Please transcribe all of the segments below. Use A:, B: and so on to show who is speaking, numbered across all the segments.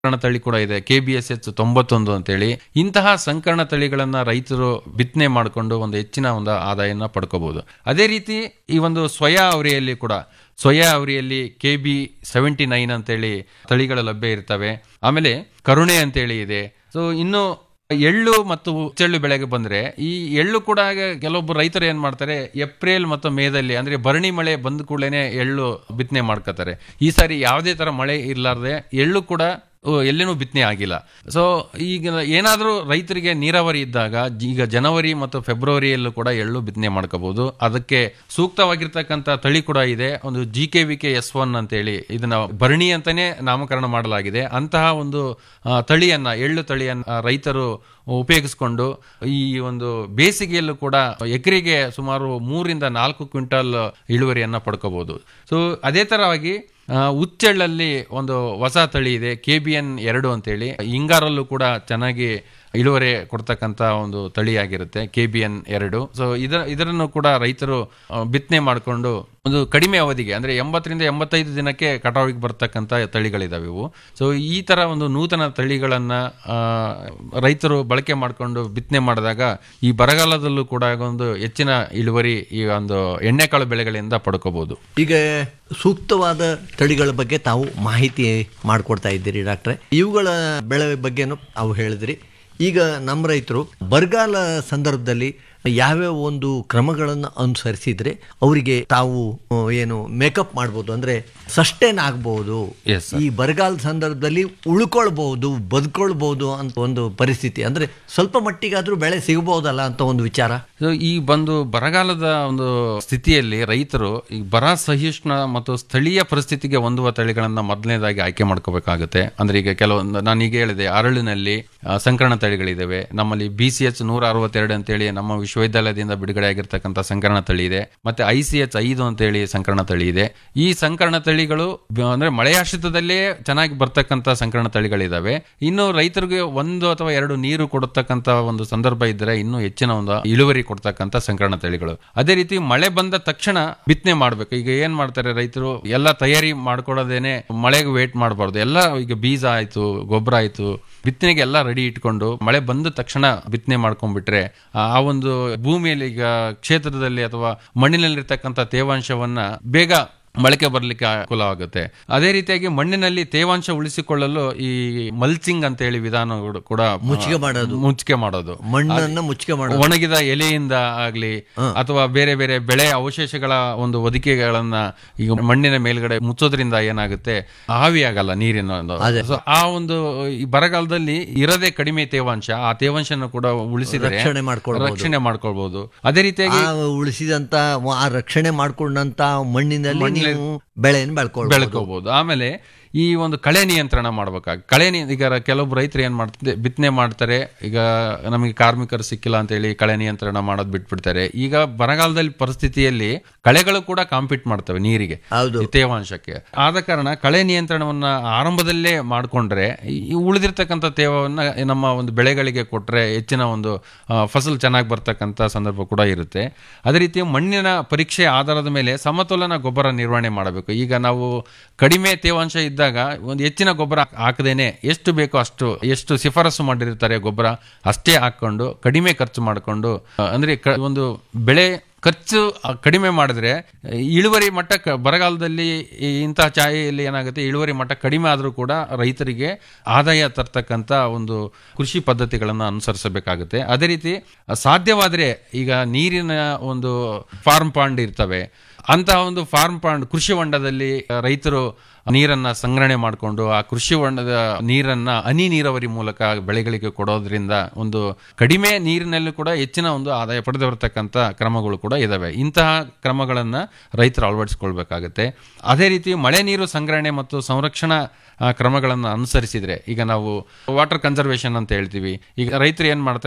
A: ಸಂಕರಣ ತಳಿ ಕೂಡ ಇದೆ ಕೆ ಬಿ ಎಸ್ ಎಚ್ ತೊಂಬತ್ತೊಂದು ಅಂತೇಳಿ ಇಂತಹ ಸಂಕರಣ ತಳಿಗಳನ್ನ ರೈತರು ಬಿತ್ತನೆ ಮಾಡಿಕೊಂಡು ಒಂದು ಹೆಚ್ಚಿನ ಒಂದು ಆದಾಯನ ಪಡ್ಕೋಬಹುದು ಅದೇ ರೀತಿ ಈ ಒಂದು ಸ್ವಯಾ ಅವರಿಯಲ್ಲಿ ಕೂಡ ಸ್ವಯಾ ಅವರಿಯಲ್ಲಿ ಕೆ ಬಿ ಸೆವೆಂಟಿ ನೈನ್ ಅಂತೇಳಿ ತಳಿಗಳು ಲಭ್ಯ ಇರ್ತವೆ ಆಮೇಲೆ ಕರುಣೆ ಅಂತೇಳಿ ಇದೆ ಸೊ ಇನ್ನು ಎಳ್ಳು ಮತ್ತು ಹುಚ್ಚೆಳ್ಳು ಬೆಳೆಗೆ ಬಂದ್ರೆ ಈ ಎಳ್ಳು ಕೂಡ ಕೆಲವೊಬ್ಬರು ರೈತರು ಏನ್ ಮಾಡ್ತಾರೆ ಏಪ್ರಿಲ್ ಮತ್ತು ಮೇದಲ್ಲಿ ಅಂದ್ರೆ ಭರಣಿ ಮಳೆ ಬಂದ ಕೂಡಲೇ ಎಳ್ಳು ಬಿತ್ತನೆ ಮಾಡ್ಕೋತಾರೆ ಈ ಸಾರಿ ಯಾವುದೇ ತರ ಮಳೆ ಇರ್ಲಾರ್ದೆ ಎಳ್ಳು ಕೂಡ ಅಹ್, ಎಲ್ಲಿನೂ ಬಿತ್ತನೆ ಆಗಿಲ್ಲ ಸೊ ಈಗ ಏನಾದರೂ ರೈತರಿಗೆ ನೀರಾವರಿ ಇದ್ದಾಗ ಜ- ಈಗ ಜನವರಿ ಮತ್ತು ಫೆಬ್ರವರಿಯಲ್ಲೂ ಕೂಡ ಎಳ್ಳು ಬಿತ್ತನೆ ಮಾಡ್ಕೋಬಹುದು ಅದಕ್ಕೆ ಸೂಕ್ತವಾಗಿರ್ತಕ್ಕಂಥ ತಳಿ ಕೂಡ ಇದೆ ಒಂದು G K V K S one ಅಂತೇಳಿ ಇದನ್ನ ಭರಣಿ ಅಂತಾನೆ ನಾಮಕರಣ ಮಾಡಲಾಗಿದೆ ಅಂತಹ ಒಂದು ಆ, ತಳಿಯನ್ನ ಎಳ್ಳು ತಳಿಯನ್ನ ಆ, ರೈತರು ಉಪಯೋಗಿಸ್ಕೊಂಡು ಈ ಒಂದು ಬೇಸಿಗೆಯಲ್ಲೂ ಕೂಡ ಎಕರೆಗೆ ಸುಮಾರು ಮೂರಿಂದ ನಾಲ್ಕು ಕ್ವಿಂಟಲ್ ಇಳುವರಿಯನ್ನ ಪಡ್ಕೋಬಹುದು ಸೊ ಅದೇ ತರವಾಗಿ ಆ, ಉಚ್ಚೆಳ್ಳಲ್ಲಿ ಒಂದು ಹೊಸ ತಳಿ ಇದೆ ಕೆ ಬಿ ಎನ್ ಎರಡು ಅಂತೇಳಿ ಹಿಂಗಾರಲ್ಲೂ ಕೂಡ ಚೆನ್ನಾಗಿ ಇಳುವರಿ ಕೊಡ್ತಕ್ಕಂಥ ಒಂದು ತಳಿಯಾಗಿರುತ್ತೆ ಕೆ ಬಿ ಎನ್ ಎರಡು ಸೊ ಇದರ ಇದರನ್ನು ಕೂಡ ರೈತರು ಆ, ಬಿತ್ತನೆ ಮಾಡಿಕೊಂಡು ಒಂದು ಕಡಿಮೆ ಅವಧಿಗೆ ಅಂದ್ರೆ ಎಂಬತ್ತರಿಂದ ಎಂಬತ್ತೈದು ದಿನಕ್ಕೆ ಕಟಾವಿಗೆ ಬರ್ತಕ್ಕಂಥ ತಳಿಗಳಿದಾವೆ ಇವು ಸೊ ಈ ತರ ಒಂದು ನೂತನ ತಳಿಗಳನ್ನ ಆ, ರೈತರು ಬಳಕೆ ಮಾಡಿಕೊಂಡು ಬಿತ್ತನೆ ಮಾಡಿದಾಗ ಈ ಬರಗಾಲದಲ್ಲೂ ಕೂಡ ಒಂದು ಹೆಚ್ಚಿನ ಇಳುವರಿ ಈ ಒಂದು ಎಣ್ಣೆಕಾಳು ಬೆಳೆಗಳಿಂದ ಪಡ್ಕೋಬಹುದು
B: ಈಗ ಸೂಕ್ತವಾದ ತಳಿಗಳ ಬಗ್ಗೆ ತಾವು ಮಾಹಿತಿ ಮಾಡಿಕೊಡ್ತಾ ಇದ್ದೀರಿ ಡಾಕ್ಟ್ರೆ ಇವುಗಳ ಬೆಳೆ ಬಗ್ಗೆನೂ ತಾವು ಹೇಳಿದ್ರಿ ಈಗ ನಮ್ಮ ರೈತರು ಬರಗಾಲ ಸಂದರ್ಭದಲ್ಲಿ ಯಾವ್ಯಾವ ಒಂದು ಕ್ರಮಗಳನ್ನು ಅನುಸರಿಸಿದ್ರೆ ಅವರಿಗೆ ತಾವು ಆ, ಏನು ಮೇಕಪ್ ಮಾಡ್ಬೋದು ಅಂದ್ರೆ ಸಸ್ಟೇನ್ ಆಗ್ಬೋದು
A: Yes, sir.
B: ಈ ಬರಗಾಲ ಸಂದರ್ಭದಲ್ಲಿ ಉಳ್ಕೊಳ್ಬಹುದು ಬದುಕೊಳ್ಬಹುದು ಅಂತ ಒಂದು ಪರಿಸ್ಥಿತಿ ಅಂದ್ರೆ ಸ್ವಲ್ಪ ಮಟ್ಟಿಗಾದ್ರೂ ಬೆಳೆ ಸಿಗಬಹುದಲ್ಲ ಅಂತ ಒಂದು ವಿಚಾರ
A: ಸೊ ಈ ಬಂದು ಬರಗಾಲದ ಒಂದು ಸ್ಥಿತಿಯಲ್ಲಿ ರೈತರು ಈ ಬರ ಸಹಿಷ್ಣು ಮತ್ತು ಸ್ಥಳೀಯ ಪರಿಸ್ಥಿತಿಗೆ ಹೊಂದುವ ತಳಿಗಳನ್ನ ಮೊದಲನೇದಾಗಿ ಆಯ್ಕೆ ಮಾಡ್ಕೋಬೇಕಾಗುತ್ತೆ ಅಂದ್ರೆ ಈಗ ಕೆಲವೊಂದು ನಾನು ಈಗ ಹೇಳಿದೆ ಅರಳಿನಲ್ಲಿ ಆ, ಸಂಕರಣ ತಳಿಗಳಿದಾವೆ ನಮ್ಮಲ್ಲಿ ಬಿ ಸಿ ಎಚ್ ನೂರ ಅರವತ್ತೆರಡು ಅಂತೇಳಿ ನಮ್ಮ ವಿಶ್ವವಿದ್ಯಾಲಯದಿಂದ ಬಿಡುಗಡೆ ಆಗಿರ್ತಕ್ಕಂಥ ಸಂಕರಣ ತಳಿ ಇದೆ ಮತ್ತೆ ಐ ಸಿ ಎಚ್ ಐದು ಅಂತೇಳಿ ಸಂಕರಣ ತಳಿ ಇದೆ ಈ ಸಂಕರಣ ತಳಿಗಳು ಬ- ಅಂದ್ರೆ ಮಳೆಯಾಶ್ರಿತದಲ್ಲೇ ಚೆನ್ನಾಗಿ ಬರ್ತಕ್ಕಂಥ ಸಂಕರಣ ತಳಿಗಳಿದಾವೆ ಇನ್ನು ರೈತರಿಗೆ ಒಂದು ಅಥವಾ ಎರಡು ನೀರು ಕೊಡತಕ್ಕಂತ ಒಂದು ಸಂದರ್ಭ ಇದ್ರೆ ಇನ್ನೂ ಹೆಚ್ಚಿನ ಒಂದು ಇಳುವರಿ ಕೊಡ್ತಕ್ಕಂಥ ಸಂಕರಣ ತಳಿಗಳು ಅದೇ ರೀತಿ ಮಳೆ ಬಂದ ತಕ್ಷಣ ಬಿತ್ತನೆ ಮಾಡ್ಬೇಕು ಈಗ ಏನ್ ಮಾಡ್ತಾರೆ ರೈತರು ಎಲ್ಲ ತಯಾರಿ ಮಾಡ್ಕೊಡೋದೇನೆ ಮಳೆಗೆ ವೇಟ್ ಮಾಡಬಾರ್ದು ಎಲ್ಲ ಈಗ ಬೀಜ ಆಯ್ತು ಗೊಬ್ಬರ ಆಯ್ತು ಬಿತ್ತನೆಗೆ ಎಲ್ಲ ರೆಡಿ ಇಟ್ಕೊಂಡು ಮಳೆ ಬಂದ ತಕ್ಷಣ ಬಿತ್ತನೆ ಮಾಡ್ಕೊಂಡ್ಬಿಟ್ರೆ ಆ ಆ ಒಂದು ಭೂಮಿಯಲ್ಲಿ ಈಗ ಕ್ಷೇತ್ರದಲ್ಲಿ ಅಥವಾ ಮಣ್ಣಿನಲ್ಲಿರ್ತಕ್ಕಂಥ ತೇವಾಂಶವನ್ನ ಬೇಗ ಮೊಳಕೆ ಬರಲಿಕ್ಕೆ ಅನುಕೂಲವಾಗುತ್ತೆ ಅದೇ ರೀತಿಯಾಗಿ ಮಣ್ಣಿನಲ್ಲಿ ತೇವಾಂಶ ಉಳಿಸಿಕೊಳ್ಳಲು ಈ ಮಲ್ಚಿಂಗ್ ಅಂತ ಹೇಳಿ ವಿಧಾನ ಕೂಡ
B: ಮುಚ್ಚಿಗೆ ಮಾಡೋದು.
A: ಮುಚ್ಚಿಗೆ ಮಾಡೋದು
B: ಮಣ್ಣನ್ನ ಮುಚ್ಚಿಗೆ ಮಾಡೋದು
A: ಒಣಗಿದ ಎಲೆಯಿಂದ ಆಗ್ಲಿ ಅಥವಾ ಬೇರೆ ಬೇರೆ ಬೆಳೆ ಅವಶೇಷಗಳ ಒಂದು ಒದಿಕೆಗಳನ್ನ ಈಗ ಮಣ್ಣಿನ ಮೇಲ್ಗಡೆ ಮುಚ್ಚೋದ್ರಿಂದ ಏನಾಗುತ್ತೆ ಆವಿ ಆಗಲ್ಲ ನೀರಿನ ಒಂದು So, ಆ ಒಂದು ಈ ಬರಗಾಲದಲ್ಲಿ ಇರದೆ ಕಡಿಮೆ ತೇವಾಂಶ ಆ ತೇವಾಂಶನ ಕೂಡ ಉಳಿಸಿದರೆ
B: ರಕ್ಷಣೆ ಮಾಡ್ಕೊಳ್ಬೋದು.
A: ರಕ್ಷಣೆ ಮಾಡ್ಕೊಳ್ಬಹುದು ಅದೇ ರೀತಿಯಾಗಿ
B: ಆ ಉಳಿಸಿದಂತ ಆ ರಕ್ಷಣೆ ಮಾಡ್ಕೊಂಡಂತ ಮಣ್ಣಿನಲ್ಲಿ ನೀವು ಬೆಳೆಯನ್ನು ಬೆಳ್ಕೊಳ್ಬೋದು
A: ಬೆಳ್ಕೋಬಹುದು ಆಮೇಲೆ ಈ ಒಂದು ಕಳೆ ನಿಯಂತ್ರಣ ಮಾಡ್ಬೇಕಾಗ ಕಳೆ ನಿ- ಈಗ ರ- ಕೆಲವೊಬ್ರು ರೈತರು ಏನ್ ಮಾಡ್ತಾರೆ ಬಿತ್ತನೆ ಮಾಡ್ತಾರೆ ಈಗ ನಮಗೆ ಕಾರ್ಮಿಕರು ಸಿಕ್ಕಿಲ್ಲ ಅಂತ ಹೇಳಿ ಕಳೆ ನಿಯಂತ್ರಣ ಮಾಡೋದು ಬಿಟ್ಬಿಡ್ತಾರೆ ಈಗ ಬರಗಾಲದಲ್ಲಿ ಪರಿಸ್ಥಿತಿಯಲ್ಲಿ ಕಳೆಗಳು ಕೂಡ ಕಾಂಪೀಟ್ ಮಾಡ್ತವೆ ನೀರಿಗೆ
B: ಹೌದು
A: ಈ ತೇವಾಂಶಕ್ಕೆ ಆದ ಕಾರಣ ಕಳೆ ನಿಯಂತ್ರಣವನ್ನ ಆರಂಭದಲ್ಲೇ ಮಾಡ್ಕೊಂಡ್ರೆ ಈ ಉಳಿದಿರ್ತಕ್ಕಂಥ ತೇವವನ್ನ ನಮ್ಮ ಒಂದು ಬೆಳೆಗಳಿಗೆ ಕೊಟ್ರೆ ಹೆಚ್ಚಿನ ಒಂದು ಆ, ಫಸಲು ಚೆನ್ನಾಗಿ ಬರ್ತಕ್ಕಂಥ ಸಂದರ್ಭ ಕೂಡ ಇರುತ್ತೆ ಅದೇ ರೀತಿ ಮಣ್ಣಿನ ಪರೀಕ್ಷೆ ಆಧಾರದ ಮೇಲೆ ಸಮತೋಲನ ಗೊಬ್ಬರ ನಿರ್ವಹಣೆ ಮಾಡಬೇಕು ಈಗ ನಾವು ಕಡಿಮೆ ತೇವಾಂಶ ಇದ್ದಾಗ ಒಂದು ಹೆಚ್ಚಿನ ಗೊಬ್ಬರ ಹಾಕದೇನೆ ಎಷ್ಟು ಬೇಕೋ ಅಷ್ಟು ಎಷ್ಟು ಶಿಫಾರಸು ಮಾಡಿರ್ತಾರೆ ಗೊಬ್ಬರ ಅಷ್ಟೇ ಹಾಕೊಂಡು ಕಡಿಮೆ ಖರ್ಚು ಮಾಡಿಕೊಂಡು ಅಂದ್ರೆ ಕ- ಒಂದು ಬೆಳೆ ಖರ್ಚು ಅಹ್, ಕಡಿಮೆ ಮಾಡಿದ್ರೆ ಇಳುವರಿ ಮಟ್ಟ ಕ- ಬರಗಾಲದಲ್ಲಿ ಈ ಇಂತಹ ಛಾಯೆಯಲ್ಲಿ ಏನಾಗುತ್ತೆ ಇಳುವರಿ ಮಟ್ಟ ಕಡಿಮೆ ಆದರೂ ಕೂಡ ರೈತರಿಗೆ ಆದಾಯ ತರ್ತಕ್ಕಂಥ ಒಂದು ಕೃಷಿ ಪದ್ಧತಿಗಳನ್ನು ಅನುಸರಿಸಬೇಕಾಗುತ್ತೆ ಅದೇ ರೀತಿ ಅಹ್, ಸಾಧ್ಯವಾದರೆ ಈಗ ನೀರಿನ ಒಂದು ಫಾರ್ಮ್ ಪಾಂಡ್ ಇರ್ತವೆ ಅಂತಹ ಒಂದು ಫಾರ್ಮ್ ಪಾಂಡ್ ಕೃಷಿ ಹೊಂಡದಲ್ಲಿ ಅಹ್, ರೈತರು ನೀರನ್ನ ಸಂಗ್ರಹಣೆ ಮಾಡಿಕೊಂಡು ಆ ಕೃಷಿ ಹೊಂಡದ ನೀರನ್ನ ಹನಿ ನೀರಾವರಿ ಮೂಲಕ ಬೆಳೆಗಳಿಗೆ ಕೊಡೋದ್ರಿಂದ ಒಂದು ಕಡಿಮೆ ನೀರಿನಲ್ಲೂ ಕೂಡ ಹೆಚ್ಚಿನ ಒಂದು ಆದಾಯ ಪಡೆದು ಬರತಕ್ಕಂಥ ಕ್ರಮಗಳು ಕೂಡ ಇದಾವೆ ಇಂತಹ ಕ್ರಮಗಳನ್ನ ರೈತರು ಅಳವಡಿಸಿಕೊಳ್ಬೇಕಾಗತ್ತೆ ಅದೇ ರೀತಿ ಮಳೆ ನೀರು ಸಂಗ್ರಹಣೆ ಮತ್ತು ಸಂರಕ್ಷಣಾ ಆ, ಕ್ರಮಗಳನ್ನು ಅನುಸರಿಸಿದ್ರೆ ಈಗ ನಾವು ವಾಟರ್ ಕನ್ಸರ್ವೇಷನ್ ಅಂತ ಹೇಳ್ತೀವಿ ಈಗ ರೈತರು ಏನ್ ಮಾಡ್ತಾರೆ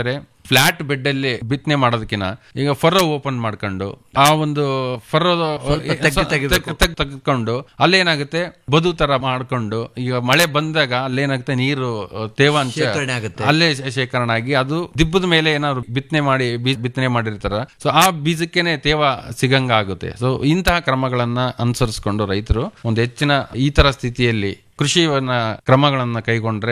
A: ಫ್ಲಾಟ್ ಬೆಡ್ ಅಲ್ಲಿ ಬಿತ್ತನೆ ಮಾಡೋದಕ್ಕಿಂತ ಈಗ ಫರ್ರೋ ಓಪನ್ ಮಾಡ್ಕೊಂಡು ಆ ಒಂದು ಫರ್ರೋ
B: ತೆಗ್ದು ತೆಗಿಬೇಕು.
A: ತೆಗ್- ತೆಗೆದುಕೊಂಡು ಅಲ್ಲೇನಾಗುತ್ತೆ ಬದು ತರ ಮಾಡ್ಕೊಂಡು ಈಗ ಮಳೆ ಬಂದಾಗ ಅಲ್ಲೇನಾಗುತ್ತೆ ನೀರು ಅಹ್, ತೇವಾಂಶ
B: ಶೇಖರಣೆ ಆಗುತ್ತೆ.
A: ಅಲ್ಲೇ ಶೇ- ಶೇಖರಣೆ ಆಗಿ ಅದು ದಿಬ್ಬದ ಮೇಲೆ ಏನಾದ್ರು ಬಿತ್ತನೆ ಮಾಡಿ ಬೀಜ ಬಿತ್ತನೆ ಮಾಡಿರ್ತಾರ ಸೊ ಆ ಬೀಜಕ್ಕೇನೆ ತೇವ ಸಿಗಂಗ ಆಗುತ್ತೆ ಸೊ ಇಂತಹ ಕ್ರಮಗಳನ್ನ ಅನುಸರಿಸಿಕೊಂಡು ರೈತರು ಒಂದು ಹೆಚ್ಚಿನ ಈ ತರ ಸ್ಥಿತಿಯಲ್ಲಿ ಕೃಷಿಯನ್ನ ಕ್ರಮಗಳನ್ನ ಕೈಗೊಂಡ್ರೆ